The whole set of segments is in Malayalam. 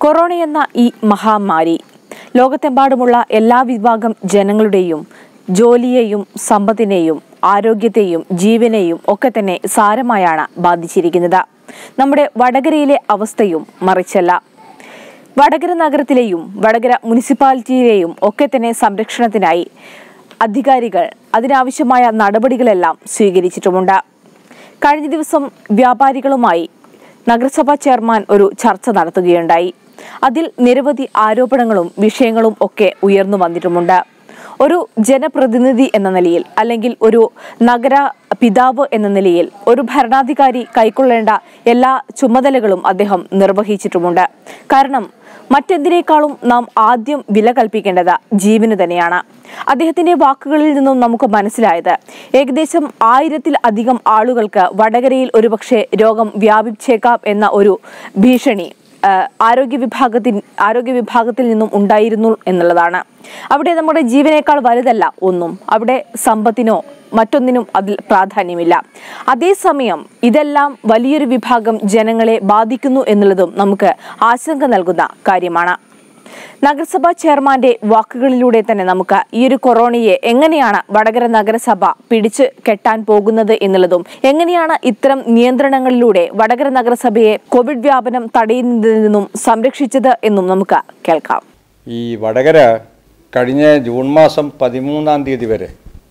കൊറോണ എന്ന ഈ മഹാമാരി ലോകത്തെമ്പാടുമുള്ള എല്ലാ വിഭാഗം ജനങ്ങളുടെയും ജോലിയെയും സമ്പത്തിനെയും ആരോഗ്യത്തെയും ജീവനെയും ഒക്കെ തന്നെ സാരമായാണ് ബാധിച്ചിരിക്കുന്നത് നമ്മുടെ വടകരയിലെ അവസ്ഥയും മറിച്ചല്ല വടകര നഗരത്തിലെയും വടകര മുനിസിപ്പാലിറ്റിയിലെയും ഒക്കെ തന്നെ സംരക്ഷണത്തിനായി അധികാരികൾ അതിനാവശ്യമായ നടപടികളെല്ലാം സ്വീകരിച്ചിട്ടുമുണ്ട് കഴിഞ്ഞ ദിവസം വ്യാപാരികളുമായി നഗരസഭാ ചെയർമാൻ ഒരു ചർച്ച നടത്തുകയുണ്ടായി അതിൽ നിരവധി ആരോപണങ്ങളും വിഷയങ്ങളും ഒക്കെ ഉയർന്നു വന്നിട്ടുമുണ്ട് ഒരു ജനപ്രതിനിധി എന്ന നിലയിൽ അല്ലെങ്കിൽ ഒരു നഗര പിതാവ് എന്ന നിലയിൽ ഒരു ഭരണാധികാരി കൈക്കൊള്ളേണ്ട എല്ലാ ചുമതലകളും അദ്ദേഹം നിർവഹിച്ചിട്ടുമുണ്ട് കാരണം മറ്റെന്തിനേക്കാളും നാം ആദ്യം വില കൽപ്പിക്കേണ്ടത് ജീവന് തന്നെയാണ് അദ്ദേഹത്തിന്റെ വാക്കുകളിൽ നിന്നും നമുക്ക് മനസ്സിലായത് ഏകദേശം ആയിരത്തിൽ അധികം ആളുകൾക്ക് വടകരയിൽ ഒരുപക്ഷെ രോഗം വ്യാപിച്ചേക്കാം എന്ന ഒരു ഭീഷണി ആ, ആരോഗ്യ വിഭാഗത്തിൽ ആരോഗ്യ വിഭാഗത്തിൽ നിന്നും ഉണ്ടായിരുന്നു എന്നുള്ളതാണ് അവിടെ നമ്മുടെ ജീവനേക്കാൾ വലുതല്ല ഒന്നും അവിടെ സമ്പത്തിനോ മറ്റൊന്നിനും അതിൽ പ്രാധാന്യമില്ല അതേസമയം ഇതെല്ലാം വലിയൊരു വിഭാഗം ജനങ്ങളെ ബാധിക്കുന്നു എന്നുള്ളതും നമുക്ക് ആശങ്ക നൽകുന്ന കാര്യമാണ് നഗരസഭാ ചെയർമാന്റെ വാക്കുകളിലൂടെ തന്നെ നമുക്ക് ഈ ഒരു കൊറോണയെ എങ്ങനെയാണ് വടകര നഗരസഭ പിടിച്ചു കെട്ടാൻ പോകുന്നത് എന്നുള്ളതും എങ്ങനെയാണ് ഇത്തരം നിയന്ത്രണങ്ങളിലൂടെ വടകര നഗരസഭയെ കോവിഡ് വ്യാപനം തടയുന്നതിൽ നിന്നും സംരക്ഷിച്ചത് എന്നും നമുക്ക് കേൾക്കാം ഈ വടകര കഴിഞ്ഞ ജൂൺ മാസം പതിമൂന്നാം തീയതി വരെ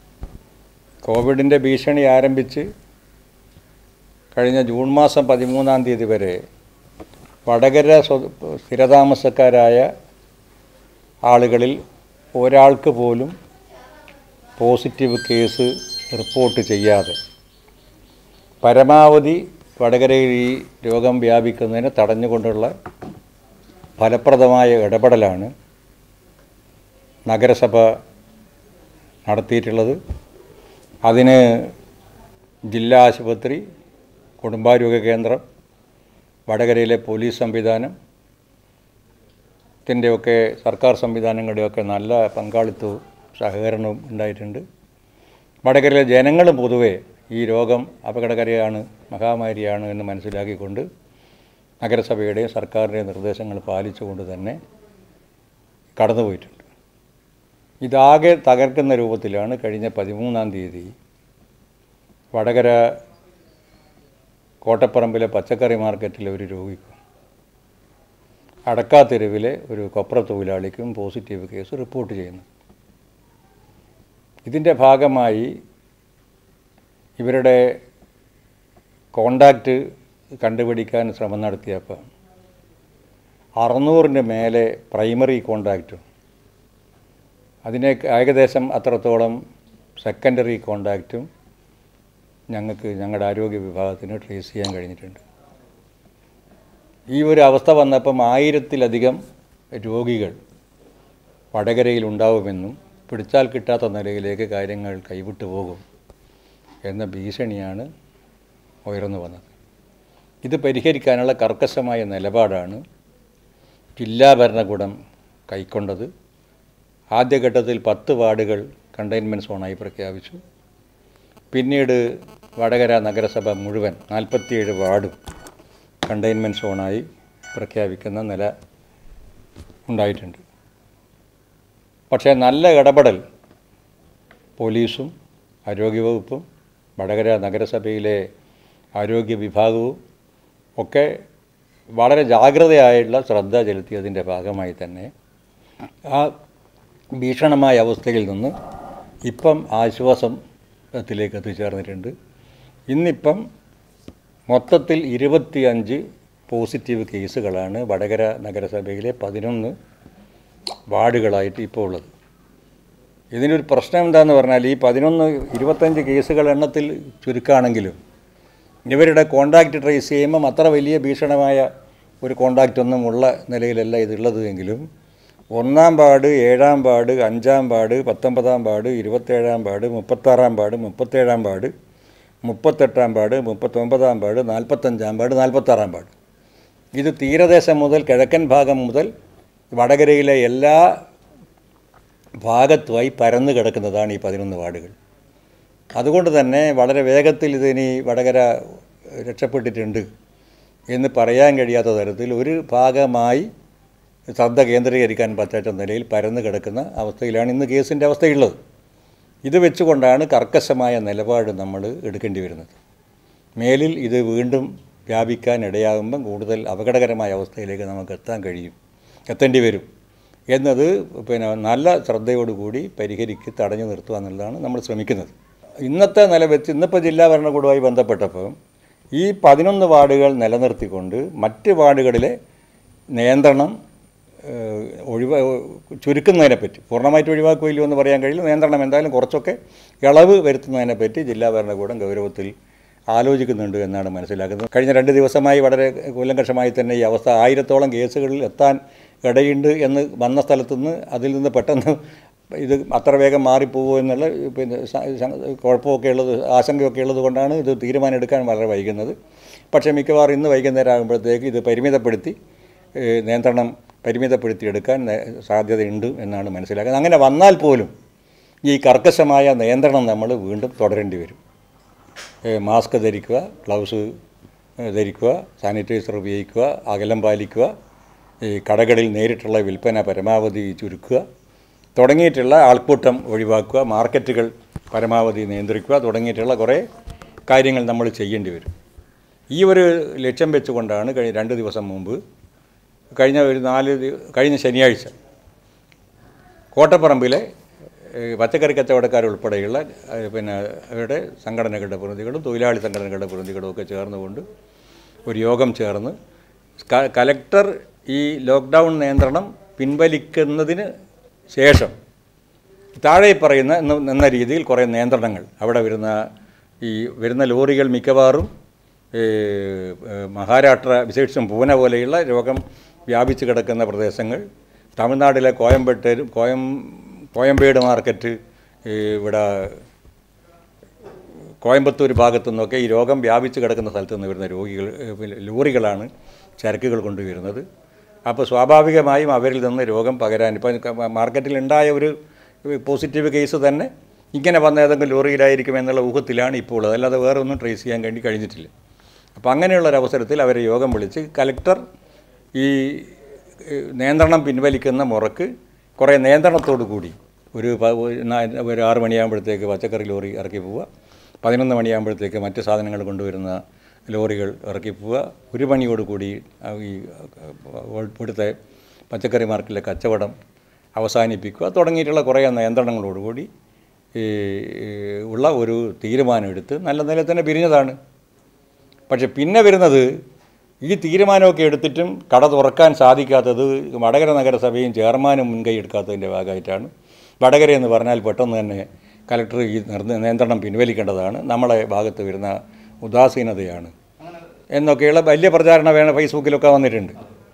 കോവിഡിൻ്റെ ഭീഷണി ആരംഭിച്ച് കഴിഞ്ഞ ജൂൺ മാസം പതിമൂന്നാം തീയതി വരെ വടകര സ്വ- സ്ഥിരതാമസക്കാരായ ആളുകളിൽ ഒരാൾക്ക് പോലും പോസിറ്റീവ് കേസ് റിപ്പോർട്ട് ചെയ്യാതെ പരമാവധി വടകരയിൽ ഈ രോഗം വ്യാപിക്കുന്നതിന് തടഞ്ഞുകൊണ്ടുള്ള ഫലപ്രദമായ ഇടപെടലാണ് നഗരസഭ നടത്തിയിട്ടുള്ളത് അതിന് ജില്ലാ ആശുപത്രി കുടുംബാരോഗ്യ കേന്ദ്രം വടകരയിലെ പോലീസ് സംവിധാനം ത്തിൻ്റെയൊക്കെ സർക്കാർ സംവിധാനങ്ങളുടെയൊക്കെ നല്ല പങ്കാളിത്തവും സഹകരണവും ഉണ്ടായിട്ടുണ്ട് വടകരയിലെ ജനങ്ങളും പൊതുവെ ഈ രോഗം അപകടകരമാണ് മഹാമാരിയാണ് എന്ന് മനസ്സിലാക്കിക്കൊണ്ട് നഗരസഭയുടെയും സർക്കാരിൻ്റെയും നിർദ്ദേശങ്ങൾ പാലിച്ചുകൊണ്ട് തന്നെ കടന്നുപോയിട്ടുണ്ട് ഇതാകെ തകർക്കുന്ന രൂപത്തിലാണ് കഴിഞ്ഞ പതിമൂന്നാം തീയതി വടകര കോട്ടപ്പറമ്പിലെ പച്ചക്കറി മാർക്കറ്റിലെ ഒരു രോഗിക്കും അടക്കാത്തെരുവിലെ ഒരു കൊപ്ര തൊഴിലാളിക്കും പോസിറ്റീവ് കേസ് റിപ്പോർട്ട് ചെയ്യുന്നു ഇതിൻ്റെ ഭാഗമായി ഇവരുടെ കോണ്ടാക്റ്റ് കണ്ടുപിടിക്കാൻ ശ്രമം നടത്തിയപ്പോൾ അറുന്നൂറിൻ്റെ മേലെ പ്രൈമറി കോണ്ടാക്റ്റും അതിനെ ഏകദേശം അത്രത്തോളം സെക്കൻഡറി കോണ്ടാക്റ്റും ഞങ്ങൾക്ക് ഞങ്ങളുടെ ആരോഗ്യ വിഭാഗത്തിന് ട്രേസ് ചെയ്യാൻ കഴിഞ്ഞിട്ടുണ്ട് ഈ ഒരു അവസ്ഥ വന്നപ്പം ആയിരത്തിലധികം രോഗികൾ വടകരയിൽ ഉണ്ടാവുമെന്നും പിടിച്ചാൽ കിട്ടാത്ത നിലയിലേക്ക് കാര്യങ്ങൾ കൈവിട്ടു പോകും എന്ന ഭീഷണിയാണ് ഉയർന്നു വന്നത് ഇത് പരിഹരിക്കാനുള്ള കർക്കശമായ നിലപാടാണ് ജില്ലാ ഭരണകൂടം കൈക്കൊണ്ടത് ആദ്യഘട്ടത്തിൽ പത്ത് വാർഡുകൾ കണ്ടെയ്ൻമെൻറ്റ് സോണായി പ്രഖ്യാപിച്ചു പിന്നീട് വടകര നഗരസഭ മുഴുവൻ നാൽപ്പത്തിയേഴ് വാർഡും കണ്ടെയ്ൻമെൻറ്റ് സോണായി പ്രഖ്യാപിക്കുന്ന നില ഉണ്ടായിട്ടുണ്ട് പക്ഷേ നല്ല ഇടപെടൽ പോലീസും ആരോഗ്യവകുപ്പും വടകര നഗരസഭയിലെ ആരോഗ്യ വിഭാഗവും ഒക്കെ വളരെ ജാഗ്രതയായുള്ള ശ്രദ്ധ ചെലുത്തിയതിൻ്റെ ഭാഗമായി തന്നെ ആ ഭീഷണമായ അവസ്ഥയിൽ നിന്ന് ഇപ്പം ആശ്വാസത്തിലേക്ക് എത്തിച്ചേർന്നിട്ടുണ്ട് ഇന്നിപ്പം മൊത്തത്തിൽ ഇരുപത്തിയഞ്ച് പോസിറ്റീവ് കേസുകളാണ് വടകര നഗരസഭയിലെ പതിനൊന്ന് വാർഡുകളായിട്ട് ഇപ്പോൾ ഉള്ളത് ഇതിനൊരു പ്രശ്നം എന്താണെന്ന് പറഞ്ഞാൽ ഈ പതിനൊന്ന് ഇരുപത്തഞ്ച് കേസുകൾ എണ്ണത്തിൽ ചുരുക്കമാണെങ്കിലും ഇവരുടെ കോണ്ടാക്റ്റ് ട്രേസ് ചെയ്യുമ്പം അത്ര വലിയ ഭീഷണമായ ഒരു കോണ്ടാക്റ്റ് ഒന്നും ഉള്ള നിലയിലല്ല ഇതുള്ളത് എങ്കിലും ഒന്നാം വാർഡ് ഏഴാം വാർഡ് അഞ്ചാം വാർഡ് പത്തൊമ്പതാം വാർഡ് ഇരുപത്തേഴാം വാർഡ് മുപ്പത്താറാം വാർഡ് മുപ്പത്തേഴാം വാർഡ് മുപ്പത്തെട്ടാം വാർഡ് മുപ്പത്തൊമ്പതാം വാർഡ് നാൽപ്പത്തഞ്ചാം വാർഡ് നാൽപ്പത്താറാം വാർഡ് ഇത് തീരദേശം മുതൽ കിഴക്കൻ ഭാഗം മുതൽ വടകരയിലെ എല്ലാ ഭാഗത്തുമായി പരന്നു കിടക്കുന്നതാണ് ഈ പതിനൊന്ന് വാർഡുകൾ അതുകൊണ്ട് തന്നെ വളരെ വേഗത്തിൽ ഇതിനി വടകര രക്ഷപ്പെട്ടിട്ടുണ്ട് എന്ന് പറയാൻ കഴിയാത്ത തരത്തിൽ ഒരു ഭാഗമായി ശ്രദ്ധ കേന്ദ്രീകരിക്കാൻ പറ്റാത്ത നിലയിൽ പരന്നു കിടക്കുന്ന അവസ്ഥയിലാണ് ഇന്ന് കേസിൻ്റെ അവസ്ഥയുള്ളത് ഇത് വെച്ചുകൊണ്ടാണ് കർക്കശമായ നിലപാട് നമ്മൾ എടുക്കേണ്ടി വരുന്നത് മേലിൽ ഇത് വീണ്ടും വ്യാപിക്കാൻ ഇടയാകുമ്പം കൂടുതൽ അപകടകരമായ അവസ്ഥയിലേക്ക് നമുക്ക് എത്താൻ കഴിയും എത്തേണ്ടി വരും എന്നത് പിന്നെ നല്ല ശ്രദ്ധയോടുകൂടി പരിഹരിക്ക് തടഞ്ഞു നിർത്തുക എന്നുള്ളതാണ് നമ്മൾ ശ്രമിക്കുന്നത് ഇന്നത്തെ നില വെച്ച് ഇന്നിപ്പോൾ ജില്ലാ ഭരണകൂടവുമായി ബന്ധപ്പെട്ടപ്പോൾ ഈ പതിനൊന്ന് വാർഡുകൾ നിലനിർത്തിക്കൊണ്ട് മറ്റ് വാർഡുകളിലെ നിയന്ത്രണം ഏഹ്, ഒഴിവാ ചുരുക്കുന്നതിനെപ്പറ്റി പൂർണ്ണമായിട്ട് ഒഴിവാക്കുകയില്ലോ എന്ന് പറയാൻ കഴിയില്ല നിയന്ത്രണം എന്തായാലും കുറച്ചൊക്കെ ഇളവ് വരുത്തുന്നതിനെപ്പറ്റി ജില്ലാ ഭരണകൂടം ഗൗരവത്തിൽ ആലോചിക്കുന്നുണ്ട് എന്നാണ് മനസ്സിലാക്കുന്നത് കഴിഞ്ഞ രണ്ട് ദിവസമായി വളരെ കൂലങ്കഷമായി തന്നെ ഈ അവസ്ഥ ആയിരത്തോളം കേസുകളിൽ എത്താൻ ഇടയുണ്ട് എന്ന് വന്ന സ്ഥലത്തുനിന്ന് അതിൽ നിന്ന് പെട്ടെന്ന് ഇത് അത്ര വേഗം മാറിപ്പോകുമോ എന്നുള്ള പിന്നെ സ- സ- കുഴപ്പമൊക്കെ ഉള്ളത് ആശങ്കയൊക്കെ ഉള്ളത് കൊണ്ടാണ് ഇത് തീരുമാനം എടുക്കാൻ വളരെ വൈകുന്നത് പക്ഷേ മിക്കവാറും ഇന്ന് വൈകുന്നേരം ആകുമ്പോഴത്തേക്ക് ഇത് പരിമിതപ്പെടുത്തി ഏഹ്, നിയന്ത്രണം പരിമിതപ്പെടുത്തിയെടുക്കാൻ നേ- സാധ്യതയുണ്ട് എന്നാണ് മനസ്സിലാക്കുന്നത് അങ്ങനെ വന്നാൽ പോലും ഈ കർക്കശമായ നിയന്ത്രണം നമ്മൾ വീണ്ടും തുടരേണ്ടി വരും ഏഹ് മാസ്ക് ധരിക്കുക ഗ്ലൗസ് ഏഹ് ധരിക്കുക സാനിറ്റൈസർ ഉപയോഗിക്കുക അകലം പാലിക്കുക ഈ കടകളിൽ നേരിട്ടുള്ള വിൽപ്പന പരമാവധി ചുരുക്കുക തുടങ്ങിയിട്ടുള്ള ആൾക്കൂട്ടം ഒഴിവാക്കുക മാർക്കറ്റുകൾ പരമാവധി നിയന്ത്രിക്കുക തുടങ്ങിയിട്ടുള്ള കുറേ കാര്യങ്ങൾ നമ്മൾ ചെയ്യേണ്ടി വരും ഈ ഒരു ലക്ഷ്യം വെച്ചുകൊണ്ടാണ് കഴിഞ്ഞ രണ്ട് ദിവസം മുമ്പ് കഴിഞ്ഞ ഒരു നാല് ദി- കഴിഞ്ഞ ശനിയാഴ്ച കോട്ടപ്പറമ്പിലെ ഏഹ്, പച്ചക്കറി കച്ചവടക്കാർ ഉൾപ്പെടെയുള്ള ഏഹ്, പിന്നെ അവരുടെ സംഘടനകളുടെ പ്രതിനിധികളും തൊഴിലാളി സംഘടനകളുടെ പ്രതിനിധികളും ഒക്കെ ചേർന്നുകൊണ്ട് ഒരു യോഗം ചേർന്ന് ക- കലക്ടർ ഈ ലോക്ക്ഡൗൺ നിയന്ത്രണം പിൻവലിക്കുന്നതിന് ശേഷം താഴെ പറയുന്ന എന്ന- എന്ന രീതിയിൽ കുറേ നിയന്ത്രണങ്ങൾ അവിടെ വരുന്ന ഈ വരുന്ന ലോറികൾ മിക്കവാറും ഏഹ്, ഏഹ്, മഹാരാഷ്ട്ര വിശേഷിച്ചും പൂന പോലെയുള്ള രോഗം വ്യാപിച്ചു കിടക്കുന്ന പ്രദേശങ്ങൾ തമിഴ്നാട്ടിലെ കോയമ്പേട്ട് കോയം കോയമ്പേട് മാർക്കറ്റ് ഈ ഇവിടെ കോയമ്പത്തൂർ ഭാഗത്തു നിന്നൊക്കെ ഈ രോഗം വ്യാപിച്ച് കിടക്കുന്ന സ്ഥലത്ത് നിന്ന് വരുന്ന രോഗികൾ ഏഹ്, പിന്നെ ലോറികളാണ് ചരക്കുകൾ കൊണ്ടുവരുന്നത് അപ്പോൾ സ്വാഭാവികമായും അവരിൽ നിന്ന് രോഗം പകരാൻ ഇപ്പം മാർക്കറ്റിൽ ഉണ്ടായ ഒരു പോസിറ്റീവ് കേസ് തന്നെ ഇങ്ങനെ വന്ന ഏതെങ്കിലും ലോറിയിലായിരിക്കും എന്നുള്ള ഊഹത്തിലാണ് ഇപ്പോൾ ഉള്ളത് അല്ലാതെ വേറെ ഒന്നും ട്രേസ് ചെയ്യാൻ വേണ്ടി കഴിഞ്ഞിട്ടില്ല അപ്പോൾ അങ്ങനെയുള്ള ഒരു അവസരത്തിൽ അവരെ യോഗം വിളിച്ച് കലക്ടർ ഈ ഏഹ്, നിയന്ത്രണം പിൻവലിക്കുന്ന മുറക്ക് കുറേ നിയന്ത്രണത്തോടു കൂടി ഒരു പ- ഒരു നാ- ഒരു ആറ് മണിയാകുമ്പോഴത്തേക്ക് പച്ചക്കറി ലോറി ഇറക്കി പോവുക പതിനൊന്ന് മണിയാകുമ്പോഴത്തേക്ക് മറ്റ് സാധനങ്ങൾ കൊണ്ടുവരുന്ന ലോറികൾ ഇറക്കി പോവുക ഒരു മണിയോടുകൂടി ആ ഈ ഏഹ്, ഇവിടുത്തെ പച്ചക്കറി മാർക്കറ്റിലെ കച്ചവടം അവസാനിപ്പിക്കുക തുടങ്ങിയിട്ടുള്ള കുറേ നിയന്ത്രണങ്ങളോടുകൂടി ഈ ഈ ഉള്ള ഒരു തീരുമാനമെടുത്ത് നല്ല നിലയിൽ തന്നെ പിരിഞ്ഞതാണ് പക്ഷെ പിന്നെ വരുന്നത് ഈ തീരുമാനമൊക്കെ എടുത്തിട്ടും കട തുറക്കാൻ സാധിക്കാത്തത് വടകര നഗരസഭയും ചെയർമാനും മുൻകൈ എടുക്കാത്തതിൻ്റെ ഭാഗമായിട്ടാണ് വടകര എന്ന് പറഞ്ഞാൽ പെട്ടെന്ന് തന്നെ കലക്ടർ ഈ നിർന്ന- നിയന്ത്രണം പിൻവലിക്കേണ്ടതാണ് നമ്മളെ ഭാഗത്ത് വരുന്ന ഉദാസീനതയാണ് എന്നൊക്കെയുള്ള വലിയ പ്രചാരണം വേണം ഫേസ്ബുക്കിലൊക്കെ വന്നിട്ടുണ്ട്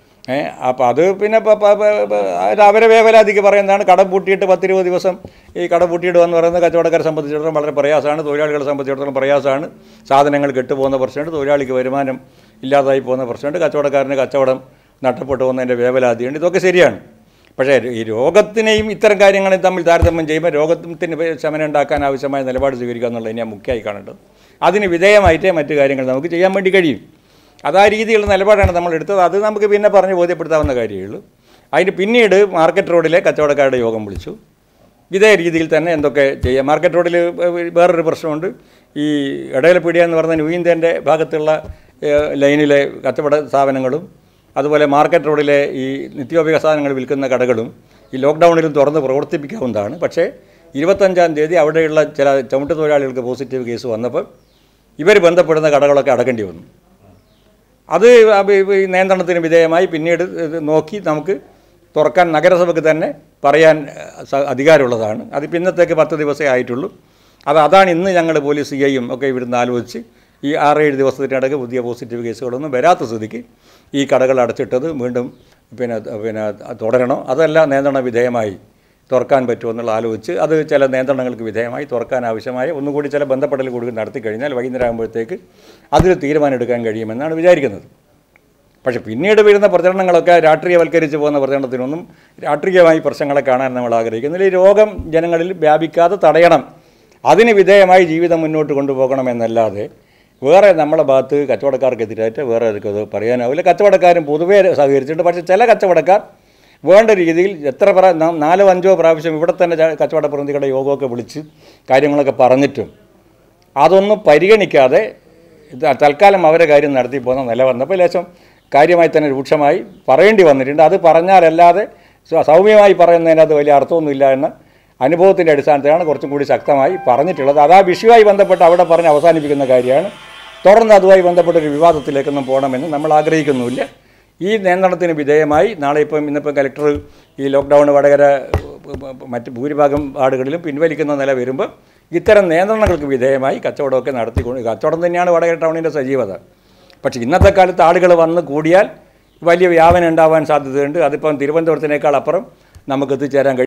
ഏ അപ്പോൾ അത് പിന്നെ പ- പ- പ- പ- അത് അവരെ വേവലാതിക്ക് പറയുന്നതാണ് കട പൂട്ടിയിട്ട് പത്തിരുപത് ദിവസം ഈ കട പൂട്ടിയിട്ട് എന്ന് പറയുന്നത് കച്ചവടക്കാരെ സംബന്ധിച്ചിടത്തോളം വളരെ പ്രയാസമാണ് തൊഴിലാളികളെ സംബന്ധിച്ചിടത്തോളം പ്രയാസമാണ് സാധനങ്ങൾ കെട്ടുപോകുന്ന പ്രശ്നമുണ്ട് തൊഴിലാളിക്ക് വരുമാനം ഇല്ലാതായി പോകുന്ന പ്രശ്നമുണ്ട് കച്ചവടക്കാരന് കച്ചവടം നഷ്ടപ്പെട്ടു പോകുന്നതിൻ്റെ വേവലാതിയുണ്ട് ഇതൊക്കെ ശരിയാണ് പക്ഷേ ഈ രോഗത്തിനെയും ഇത്തരം കാര്യങ്ങളെയും തമ്മിൽ താരതമ്യം ചെയ്യുമ്പോൾ രോഗത്തിന് ശമനം ഉണ്ടാക്കാൻ ആവശ്യമായ നിലപാട് സ്വീകരിക്കുക എന്നുള്ളത് തന്നെയാണ് മുഖ്യമായി കാണേണ്ടത് അതിന് വിധേയമായിട്ടേ മറ്റു കാര്യങ്ങൾ നമുക്ക് ചെയ്യാൻ വേണ്ടി കഴിയും അത് ആ രീതിയിലുള്ള നിലപാടാണ് നമ്മൾ എടുത്തത് അത് നമുക്ക് പിന്നെ പറഞ്ഞ് ബോധ്യപ്പെടുത്താവുന്ന കാര്യമേ ഉള്ളൂ അതിന് പിന്നീട് മാർക്കറ്റ് റോഡിലെ കച്ചവടക്കാരുടെ യോഗം വിളിച്ചു ഇതേ രീതിയിൽ തന്നെ എന്തൊക്കെ ചെയ്യാം മാർക്കറ്റ് റോഡിൽ വേറൊരു പ്രശ്നമുണ്ട് ഈ ഇടയിലപ്പീടിയ എന്ന് പറഞ്ഞ ന്യൂ ഇന്ത്യൻ്റെ ഭാഗത്തുള്ള ഏഹ്, ലൈനിലെ കച്ചവട സ്ഥാപനങ്ങളും അതുപോലെ മാർക്കറ്റ് റോഡിലെ ഈ നിത്യോപയോഗ സാധനങ്ങൾ വിൽക്കുന്ന കടകളും ഈ ലോക്ക്ഡൗണിലും തുറന്ന് പ്രവർത്തിപ്പിക്കാവുന്നതാണ് പക്ഷേ ഇരുപത്തഞ്ചാം തീയതി അവിടെയുള്ള ചില ചുമട്ട് തൊഴിലാളികൾക്ക് പോസിറ്റീവ് കേസ് വന്നപ്പോൾ ഇവർ ബന്ധപ്പെടുന്ന കടകളൊക്കെ അടക്കേണ്ടി വന്നു അത് അപ്പൊ ഈ നിയന്ത്രണത്തിന് വിധേയമായി പിന്നീട് ഇത് നോക്കി നമുക്ക് തുറക്കാൻ നഗരസഭയ്ക്ക് തന്നെ പറയാൻ ഏഹ്, സ- അധികാരമുള്ളതാണ് അത് പിന്നത്തേക്ക് പത്ത് ദിവസമേ ആയിട്ടുള്ളൂ അത് അതാണ് ഇന്ന് ഞങ്ങൾ പോലീസ് സി ഐയും ഒക്കെ ഇവിടുന്ന് ആലോചിച്ച് ഈ ആറേഴ് ദിവസത്തിനിടയ്ക്ക് പുതിയ പോസിറ്റീവ് കേസുകളൊന്നും വരാത്ത സ്ഥിതിക്ക് ഈ കടകൾ അടച്ചിട്ടത് വീണ്ടും പിന്നെ പിന്നെ തുടരണോ അതല്ല നിയന്ത്രണ വിധേയമായി തുറക്കാൻ പറ്റുമോ എന്നുള്ള ആലോചിച്ച് അത് ചില നിയന്ത്രണങ്ങൾക്ക് വിധേയമായി തുറക്കാൻ ആവശ്യമായ ഒന്നുകൂടി ചില ബന്ധപ്പെടൽ കൂടി നടത്തി കഴിഞ്ഞാൽ വൈകുന്നേരം ആകുമ്പോഴത്തേക്ക് അതിൽ തീരുമാനം എടുക്കാൻ കഴിയുമെന്നാണ് വിചാരിക്കുന്നത് പക്ഷേ പിന്നീട് വരുന്ന പ്രചരണങ്ങളൊക്കെ രാഷ്ട്രീയവൽക്കരിച്ച് പോകുന്ന പ്രചരണത്തിനൊന്നും രാഷ്ട്രീയമായി പ്രശ്നങ്ങളെ കാണാൻ നമ്മൾ ആഗ്രഹിക്കുന്നില്ല ഈ രോഗം ജനങ്ങളിൽ വ്യാപിക്കാതെ തടയണം അതിന് വിധേയമായി ജീവിതം മുന്നോട്ട് കൊണ്ടുപോകണം എന്നല്ലാതെ വേറെ നമ്മളെ ഭാഗത്ത് കച്ചവടക്കാർക്കെതിരായിട്ട് വേറെ ആർക്കും അത് പറയാനാവില്ല കച്ചവടക്കാരും പൊതുവേ സഹകരിച്ചിട്ടുണ്ട് പക്ഷേ ചില കച്ചവടക്കാർ വേണ്ട രീതിയിൽ എത്ര പ്രാ ന- നാലോ അഞ്ചോ പ്രാവശ്യം ഇവിടെ തന്നെ ച- കച്ചവട പ്രതികളുടെ യോഗമൊക്കെ വിളിച്ച് കാര്യങ്ങളൊക്കെ പറഞ്ഞിട്ടും അതൊന്നും പരിഗണിക്കാതെ ഇത് തൽക്കാലം അവരെ കാര്യം നടത്തി പോകുന്ന നില വന്നപ്പോൾ ലേശം കാര്യമായി തന്നെ രൂക്ഷമായി പറയേണ്ടി വന്നിട്ടുണ്ട് അത് പറഞ്ഞാലല്ലാതെ സ- സൗമ്യമായി പറയുന്നതിനകത്ത് വലിയ അർത്ഥമൊന്നുമില്ല എന്ന അനുഭവത്തിൻ്റെ അടിസ്ഥാനത്തിലാണ് കുറച്ചും കൂടി ശക്തമായി പറഞ്ഞിട്ടുള്ളത് അത് ആ വിഷയവുമായി ബന്ധപ്പെട്ട് അവിടെ പറഞ്ഞ് അവസാനിപ്പിക്കുന്ന കാര്യമാണ് തുടർന്ന് അതുമായി ബന്ധപ്പെട്ട ഒരു വിവാദത്തിലേക്കൊന്നും പോകണമെന്ന് നമ്മൾ ആഗ്രഹിക്കുന്നുമില്ല ഈ നിയന്ത്രണത്തിന് വിധേയമായി നാളെ ഇപ്പം ഇന്നിപ്പം കലക്ടർ ഈ ലോക്ക്ഡൗൺ വടകര മറ്റ് ഭൂരിഭാഗം വാർഡുകളിലും പിൻവലിക്കുന്ന നില വരുമ്പോൾ ഇത്തരം നിയന്ത്രണങ്ങൾക്ക് വിധേയമായി കച്ചവടമൊക്കെ നടത്തിക്കൊണ്ട് കച്ചവടം തന്നെയാണ് വടകര ടൗണിൻ്റെ സജീവത പക്ഷേ ഇന്നത്തെ കാലത്ത് ആളുകൾ വന്ന് കൂടിയാൽ വലിയ വ്യാപനം ഉണ്ടാവാൻ സാധ്യതയുണ്ട് അതിപ്പം തിരുവനന്തപുരത്തിനേക്കാൾ അപ്പുറം നമുക്ക് എത്തിച്ചേരാൻ കഴിയും